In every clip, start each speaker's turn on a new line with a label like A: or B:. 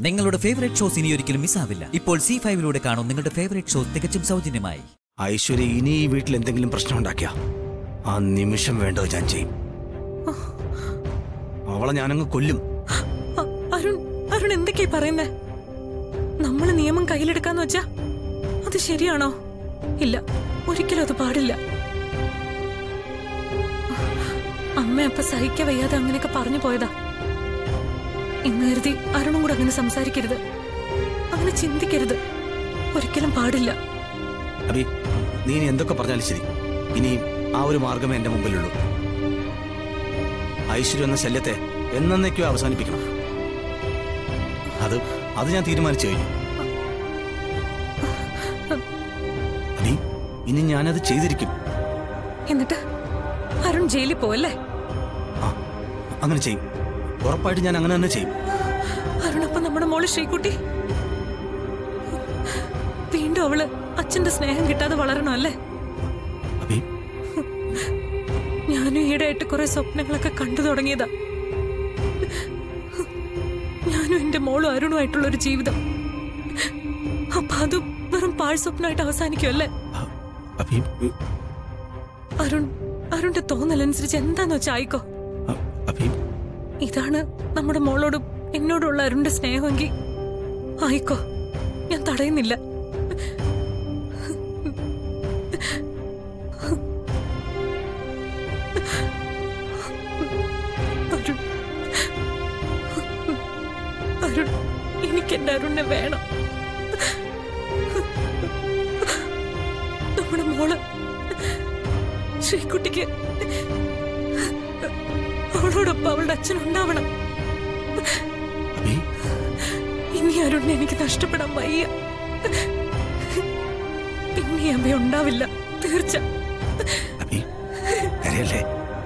A: നിങ്ങളുടെ favourite shows ഇനി ഒരിക്കലും മിസ്സാവില്ല ഇപ്പോൾ സി ഫൈവിലൂടെ കാണും നിങ്ങളുടെ ഫേവറേറ്റ് ഷോസ് തികച്ചും സൗജന്യമായി
B: ഐശ്വര്യ ഇനി ഈ വീട്ടിൽ എന്തെങ്കിലും പ്രശ്നം ഉണ്ടാക്കിയ ആ നിമിഷം വേണ്ടത് ഞാൻ ചെയ്യും അവളെ ഞാനങ്ങ് കൊല്ലും
C: അ- അരുൺ അരുൺ എന്തൊക്കെയാ പറയുന്നേ നമ്മള് നിയമം കയ്യിലെടുക്കാന്ന് വെച്ചാ അത് ശരിയാണോ ഇല്ല ഒരിക്കലും അത് പാടില്ല അമ്മ അപ്പ സഹിക്ക വയ്യാതെ അങ്ങനെയൊക്കെ പറഞ്ഞു പോയതാ ഇന്ന് കരുതി അരുണും കൂടെ അങ്ങനെ സംസാരിക്കരുത് അങ്ങനെ ചിന്തിക്കരുത് ഒരിക്കലും പാടില്ല
B: അബി നീ ഇനി എന്തൊക്കെ പറഞ്ഞാലും ശരി ഇനി ആ ഒരു മാർഗമേ എന്റെ മുമ്പിലുള്ളൂ ഐശ്വര്യ എന്ന ശല്യത്തെ എന്നേക്കോ അവസാനിപ്പിക്കണം അത് അത് ഞാൻ തീരുമാനിച്ചു കഴിഞ്ഞു അബി ഇനി ഞാനത് ചെയ്തിരിക്കും
C: എന്നിട്ട് അരുൺ ജയിലിൽ പോവല്ലേ
B: ആ അങ്ങനെ ചെയ്യും ഉറപ്പായിട്ട് ഞാൻ അങ്ങനെ തന്നെ ചെയ്യും
C: അരുണപ്പം നമ്മുടെ മോള് ശ്രീകുട്ടി വീണ്ടും അവള് അച്ഛന്റെ സ്നേഹം കിട്ടാതെ വളരണോ അല്ലേ
B: അബി
C: ഞാനും ഈയിടെയായിട്ട് കുറെ സ്വപ്നങ്ങളൊക്കെ കണ്ടു തുടങ്ങിയതാ ഞാനും എന്റെ മോളും അരുണുമായിട്ടുള്ള ഒരു ജീവിതം അപ്പൊ അത് വെറും പാഴ് സ്വപ്നമായിട്ട് അവസാനിക്കുമല്ലേ
B: അ- അബി ഉം,
C: അരുൺ അരുണിന്റെ തോന്നലനുസരിച്ച് എന്താന്ന് വെച്ചാ ആയിക്കോ
B: അ- അബി
C: ഇതാണ് നമ്മുടെ മോളോടും എന്നോടുള്ള അരുണിന്റെ സ്നേഹമെങ്കിൽ ആയിക്കോ ഞാൻ തടയുന്നില്ല അരുൺ അരുൺ എനിക്ക് എന്റെ അരുണിനെ വേണം നമ്മുടെ മോള് ശ്രീകുട്ടിക്ക് അവളോടൊപ്പം അവളുടെ അച്ഛൻ ഉണ്ടാവണം
B: അബി
C: ഇനി അരുണിനെ എനിക്ക് നഷ്ടപ്പെടാൻ വയ്യ ഇനി അമ്മ ഉണ്ടാവില്ല തീർച്ച
B: അബി കരയല്ലേ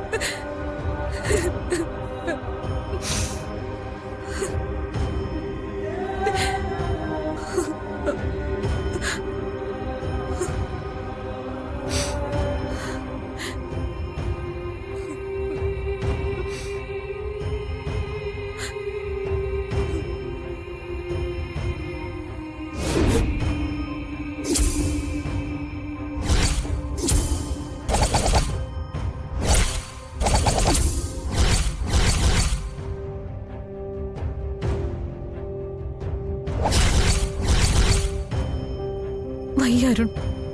C: വയ്യ അരുൺ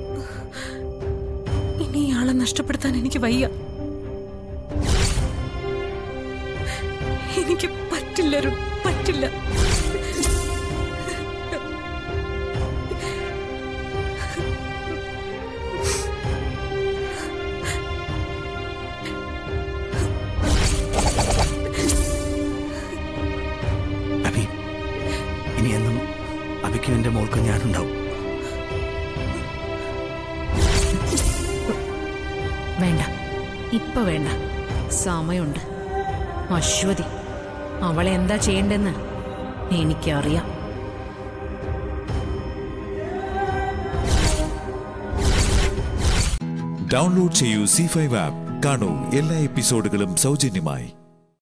C: ഇനി ഇയാളെ നഷ്ടപ്പെടുത്താൻ എനിക്ക് വയ്യ എനിക്ക് പറ്റില്ല അരുൺ പറ്റില്ല
B: അബി ഇനി എന്നും അബിക്കും എന്റെ മോൾക്കും ഞാനുണ്ടാവും
D: വേണ്ട ഇപ്പൊ വേണ്ട സമയമുണ്ട് അശ്വതി അവളെ എന്താ ചെയ്യണ്ടെന്ന് എനിക്കറിയാം
E: ഡൗൺലോഡ് ചെയ്യൂ സി ഫൈവ് ആപ്പ് കാണൂ എല്ലാ എപ്പിസോഡുകളും സൗജന്യമായി